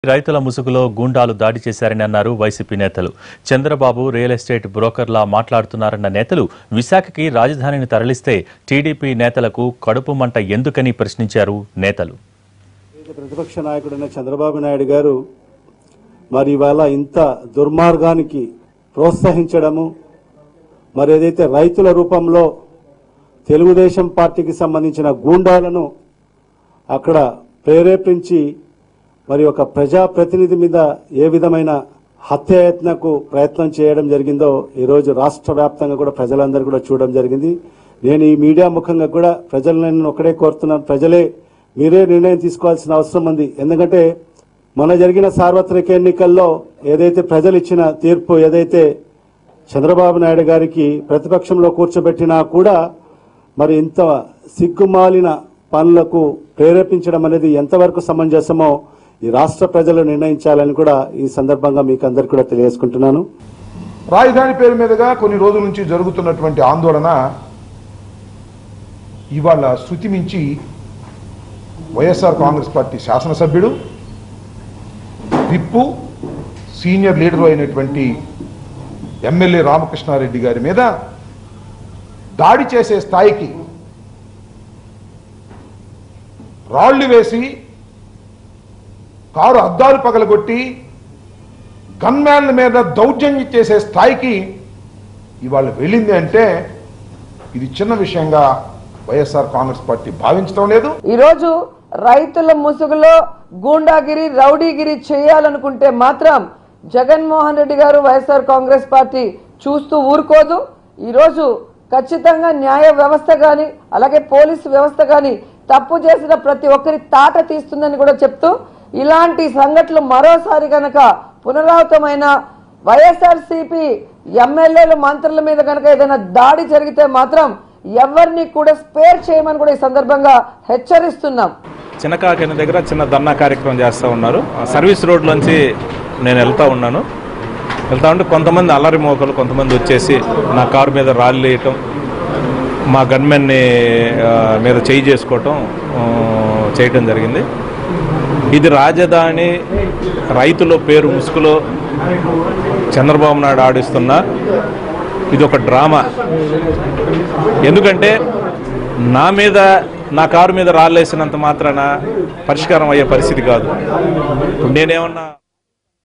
రైతుల ముసుగులో గూండాలు దాడి చేశారని అన్నారు వైసీపీ నేతలు చంద్రబాబు రియల్ ఎస్టేట్ బ్రోకర్లా మాట్లాడుతున్నారన్న నేతలు విశాఖకి రాజధానిని తరలిస్తే టీడీపీ నేతలకు కడుపు మంట ఎందుకని ప్రశ్నించారు నేతలు ఏదైతే ప్రతిపక్ష నాయకుడైన చంద్రబాబు నాయుడు గారు మరి ఇవాళ ఇంత దుర్మార్గానికి ప్రోత్సహించడము మరి ఏదైతే రైతుల రూపంలో తెలుగుదేశం పార్టీకి సంబంధించిన గూండాలను అక్కడ ప్రేరేపించి మరి ఒక ప్రజాప్రతినిధి మీద ఏ విధమైన హత్యాయత్నకు ప్రయత్నం చేయడం జరిగిందో ఈరోజు రాష్ట్ర వ్యాప్తంగా కూడా ప్రజలందరూ కూడా చూడడం జరిగింది నేను ఈ మీడియా ముఖంగా కూడా ప్రజలను నేను ఒకటే కోరుతున్నాను ప్రజలే మీరే నిర్ణయం తీసుకోవాల్సిన అవసరం ఉంది ఎందుకంటే మొన్న జరిగిన సార్వత్రిక ఎన్నికల్లో ఏదైతే ప్రజలు ఇచ్చిన తీర్పు ఏదైతే చంద్రబాబు నాయుడు గారికి ప్రతిపక్షంలో కూర్చోబెట్టినా కూడా మరి ఇంత సిగ్గుమాలిన పనులకు ప్రేరేపించడం అనేది ఎంతవరకు సమంజసమో ఈ రాష్ట్ర ప్రజలు నిర్ణయించాలని కూడా ఈ సందర్భంగా మీకు అందరికీ కూడా తెలియజేసుకుంటున్నాను రాజధాని పేరు మీదుగా కొన్ని రోజుల నుంచి జరుగుతున్నటువంటి ఆందోళన ఇవాళ శృతి మించి వైఎస్ఆర్ కాంగ్రెస్ పార్టీ శాసనసభ్యుడు విప్పు సీనియర్ లీడరు అయినటువంటి ఎమ్మెల్యే రామకృష్ణారెడ్డి గారి మీద దాడి చేసే స్థాయికి రాళ్లు వేసి కారు అద్దాలు పగలగొట్టి గన్మ్యాన్ల మీద దౌర్జన్యం చేసే స్థాయికి ఇవాళ వెళ్ళింది అంటే ఇది చిన్న విషయంగా వైఎస్ఆర్ కాంగ్రెస్ పార్టీ భావించడం లేదు ఈరోజు రైతుల ముసుగులో గూండాగిరి రౌడీగిరి చేయాలనుకుంటే మాత్రం జగన్మోహన్ రెడ్డి గారు వైఎస్ఆర్ కాంగ్రెస్ పార్టీ చూస్తూ ఊరుకోదు ఈరోజు ఖచ్చితంగా న్యాయ వ్యవస్థ కానీ అలాగే పోలీసు వ్యవస్థ కానీ తప్పు చేసిన ప్రతి ఒక్కరి తాట తీస్తుందని కూడా చెప్తూ ఇలాంటి సంఘటనలు మరోసారి గనక పునరావృతమైన వైఎస్ఆర్సీపీ ఎమ్మెల్యేలు మంత్రుల మీద కనుక ఏదైనా దాడి జరిగితే మాత్రం ఎవరిని కూడా స్పేర్ చేయమని కూడా ఈ సందర్భంగా హెచ్చరిస్తున్నాం చిన్నకాకిన దగ్గర చిన్న ధర్నా కార్యక్రమం చేస్తూ ఉన్నారు ఆ సర్వీస్ రోడ్లోంచి నేను వెళ్తా ఉన్నాను వెళ్తా ఉంటే కొంతమంది అల్లరి మోకలు కొంతమంది వచ్చేసి నా కారు మీద రాళ్ళు వేయటం మా గన్మెన్ని ఆ, మీద చేయి చేసుకోవటం ఆ, చేయటం జరిగింది ఇది రాజధాని రైతుల పేరు ముసుగులో చంద్రబాబు నాయుడు ఆడిస్తున్న ఇది ఒక డ్రామా ఎందుకంటే నా మీద నా కారు మీద రాళ్ళేసినంత మాత్రాన పరిష్కారం అయ్యే పరిస్థితి కాదు ఇప్పుడు నేనేమన్నా